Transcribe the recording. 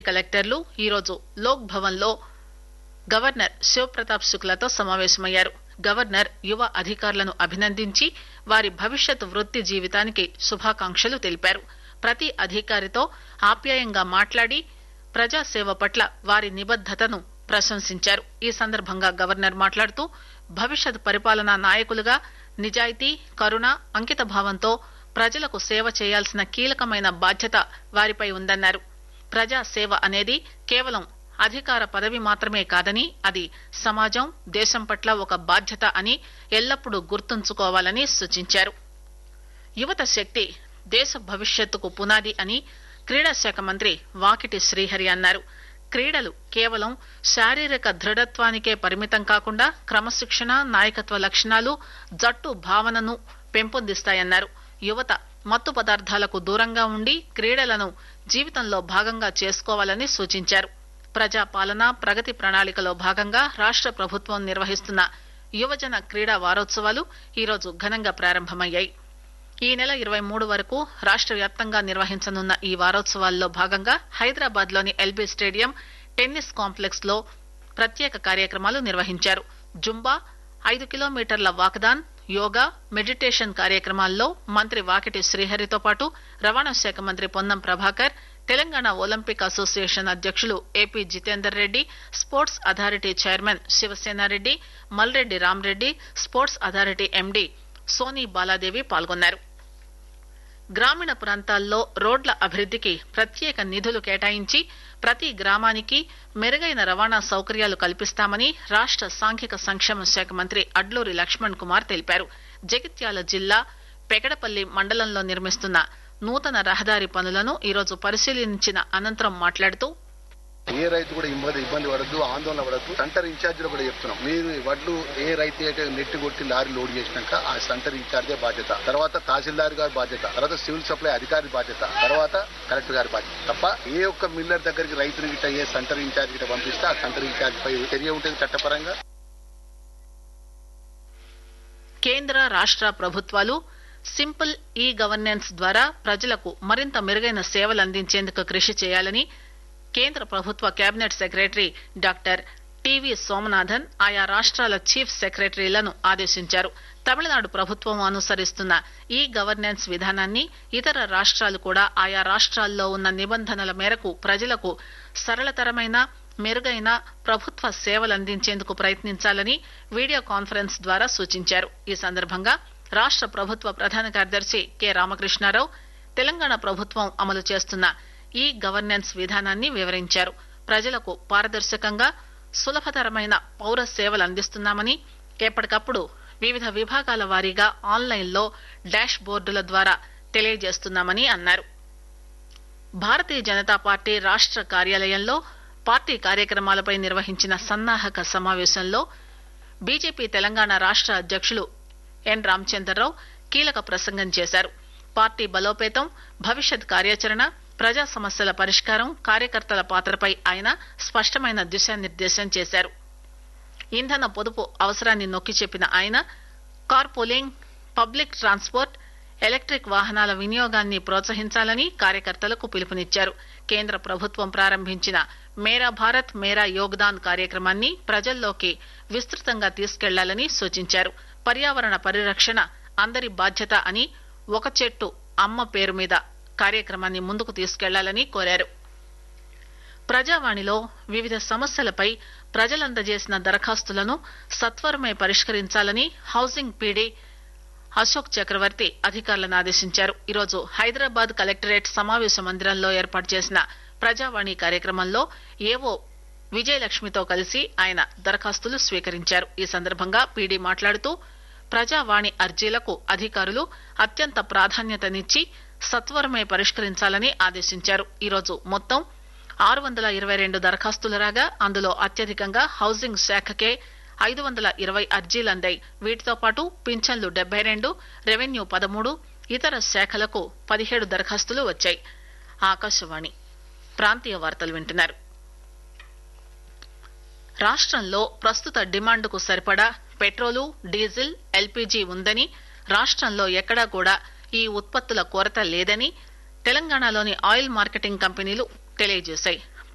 కలెక్టర్లు ఈరోజు లోక్ భవన్ లో గవర్నర్ శివప్రతాప్ శుక్లాతో సమావేశమయ్యారు గవర్నర్ యువ అధికారులను అభినందించి వారి భవిష్యత్ వృత్తి జీవితానికి శుభాకాంక్షలు తెలిపారు ప్రతి అధికారితో ఆప్యాయంగా మాట్లాడి ప్రజాసేవ పట్ల వారి నిబద్దతను ప్రశంసించారు ఈ సందర్భంగా గవర్నర్ మాట్లాడుతూ భవిష్యత్ పరిపాలనా నాయకులుగా నిజాయితీ కరుణ అంకిత భావంతో ప్రజలకు సేవ చేయాల్సిన కీలకమైన బాధ్యత వారిపై ఉందన్నారు ప్రజా సేవ అనేది కేవలం అధికార పదవి మాత్రమే కాదని అది సమాజం దేశం పట్ల ఒక బాధ్యత అని ఎల్లప్పుడూ గుర్తుంచుకోవాలని సూచించారు యువత శక్తి దేశ భవిష్యత్తుకు పునాది అని క్రీడా శాఖ మంత్రి వాకిటి శ్రీహరి అన్నారు క్రీడలు కేవలం శారీరక దృఢత్వానికే పరిమితం కాకుండా క్రమశిక్షణ నాయకత్వ లక్షణాలు జట్టు భావనను పెంపొందిస్తాయన్నారు యువత మత్తు పదార్థాలకు దూరంగా ఉండి క్రీడలను జీవితంలో భాగంగా చేసుకోవాలని సూచించారు ప్రజాపాలన ప్రగతి ప్రణాళికలో భాగంగా రాష్ట ప్రభుత్వం నిర్వహిస్తున్న యువజన క్రీడా వారోత్సవాలు ఈరోజు ఘనంగా ప్రారంభమయ్యాయి ఈ నెల ఇరవై మూడు వరకు రాష్ట వ్యాప్తంగా నిర్వహించనున్న ఈ వారోత్సవాల్లో భాగంగా హైదరాబాద్ లోని ఎల్బీ స్టేడియం టెన్నిస్ కాంప్లెక్స్ లో ప్రత్యేక కార్యక్రమాలు నిర్వహించారు జుంబా ఐదు కిలోమీటర్ల వాకదాన్ యోగా మెడిటేషన్ కార్యక్రమాల్లో మంత్రి వాకిటి శ్రీహరితో పాటు రవాణా శాఖ మంత్రి పొన్నం ప్రభాకర్ తెలంగాణ ఒలింపిక్ అసోసియేషన్ అధ్యక్షులు AP Jitender Reddy sports authority chairman Shivasena Reddy Malreddy Ramreddy sports authority MD Soni Baladevi పాల్గొన్నారు గ్రామీణ ప్రాంతాల్లో రోడ్ల అభివృద్దికి ప్రత్యేక నిధులు కేటాయించి ప్రతి గ్రామానికి మెరుగైన రవాణా సౌకర్యాలు కల్పిస్తామని రాష్ట సాంఘిక సంక్షేమ శాఖ మంత్రి అడ్లూరి లక్ష్మణ్ కుమార్ తెలిపారు జగిత్యాల జిల్లా పెకడపల్లి మండలంలో నిర్మిస్తున్న నూతన రహదారి పనులను ఈరోజు పరిశీలించిన అనంతరం మాట్లాడుతూ ఏ రైతు కూడా ఇబ్బంది ఇబ్బంది పడద్దు ఆందోళన పడద్దు సెంటర్ ఇన్ఛార్జీలు కూడా చెప్తున్నాం మీరు వడ్లు ఏ రైతు అయితే నెట్ కొట్టి లారీ లోడ్ చేసినాక ఆ సెంటర్ ఇన్ఛార్జే బాధ్యత తర్వాత తహసీల్దార్ గారి బాధ్యత తర్వాత సివిల్ సప్లై అధికారి బాధ్యత తర్వాత కలెక్టర్ గారి బాధ్యత తప్ప ఏ ఒక్క మిల్లర్ దగ్గరికి రైతుని గిట్ట ఏ సెంటర్ ఇన్ఛార్జ్ గిట్ట పంపిస్తే ఆ సెంటర్ ఇన్ఛార్జ్ పై చర్య ఉంటుంది చట్టపరంగా కేంద్ర రాష్ట ప్రభుత్వాలు సింపుల్ ఈ గవర్నెన్స్ ద్వారా ప్రజలకు మరింత మెరుగైన సేవలు అందించేందుకు కృషి చేయాలని కేంద్ర ప్రభుత్వ cabinet secretary doctor TV Somanathan ఆయా రాష్ట్రాల చీఫ్ సెక్రటరీలను ఆదేశించారు తమిళనాడు ప్రభుత్వం అనుసరిస్తున్న ఈ గవర్నెన్స్ విధానాన్ని ఇతర రాష్ట్రాలు కూడా ఆయా రాష్ట్రాల్లో ఉన్న నిబంధనల మేరకు ప్రజలకు సరళతరమైన మెరుగైన ప్రభుత్వ సేవలు అందించేందుకు ప్రయత్నించాలని వీడియో కాన్ఫరెన్స్ ద్వారా సూచించారు ఈ సందర్భంగా రాష్ట ప్రభుత్వ ప్రధాన కార్యదర్శి కె రామకృష్ణారావు తెలంగాణ ప్రభుత్వం అమలు చేస్తున్న ఈ గవర్నెన్స్ విధానాన్ని వివరించారు ప్రజలకు పారదర్శకంగా సులభతరమైన పౌర సేవలు అందిస్తున్నామని ఎప్పటికప్పుడు వివిధ విభాగాల వారీగా ఆన్లైన్లో డాష్ బోర్డుల ద్వారా తెలియజేస్తున్నామని అన్నారు భారతీయ జనతా పార్టీ రాష్ట కార్యాలయంలో పార్టీ కార్యక్రమాలపై నిర్వహించిన సన్నాహక సమావేశంలో బీజేపీ తెలంగాణ రాష్ట అధ్యక్షులు ఎన్ రామచంద్రరావు కీలక ప్రసంగం చేశారు పార్టీ బలోపేతం భవిష్యత్ కార్యాచరణ ప్రజా సమస్యల పరిష్కారం కార్యకర్తల పాత్రపై ఆయన స్పష్టమైన దిశానిర్దేశం చేశారు ఇంధన పొదుపు అవసరాన్ని నొక్కి చెప్పిన ఆయన car pooling public transport electric వాహనాల వినియోగాన్ని ప్రోత్సహించాలని కార్యకర్తలకు పిలుపునిచ్చారు కేంద్ర ప్రభుత్వం ప్రారంభించిన మేరా భారత్ మేరా యోగ్దాన్ కార్యక్రమాన్ని ప్రజల్లోకి విస్తృతంగా తీసుకెళ్లాలని సూచించారు పర్యావరణ పరిరక్షణ అందరి బాధ్యత అని ఒక చెట్టు అమ్మ పేరు మీద కార్యక్రమాన్ని ముందుకు తీసుకెళ్లాలని కోరారు ప్రజావాణిలో వివిధ సమస్యలపై ప్రజలందజేసిన దరఖాస్తులను సత్వరమే పరిష్కరించాలని హౌసింగ్ పీడీ అశోక్ చక్రవర్తి అధికారులను ఆదేశించారు ఈరోజు హైదరాబాద్ కలెక్టరేట్ సమావేశ మందిరంలో ఏర్పాటు చేసిన ప్రజావాణి కార్యక్రమంలో ఏవో విజయలక్ష్మితో కలిసి ఆయన దరఖాస్తులు స్వీకరించారు ఈ సందర్భంగా పీడీ మాట్లాడుతూ ప్రజావాణి అర్జీలకు అధికారులు అత్యంత ప్రాధాన్యతనిచ్చి సత్వరమే పరిష్కరించాలని ఆదేశించారు ఈరోజు మొత్తం ఆరు వందల ఇరవై రెండు దరఖాస్తులు రాగా అందులో అత్యధికంగా హౌసింగ్ శాఖకే ఐదు వందల ఇరవై అర్జీలు అందాయి వీటితో పాటు పింఛన్లు డెబ్బై రెండు రెవెన్యూ పదమూడు ఇతర శాఖలకు పదిహేడు దరఖాస్తులు వచ్చాయి ఆకాశవాణి ప్రాంతీయ వార్తలు వింటున్నారు రాష్ట్రంలో ప్రస్తుత డిమాండ్కు సరిపడా పెట్రోలు డీజిల్ ఎల్పీజీ ఉందని రాష్ట్రంలో ఎక్కడా కూడా ఈ ఉత్పత్తుల కొరత లేదని తెలంగాణలోని ఆయిల్ మార్కెటింగ్ కంపెనీలు తెలియజేశాయి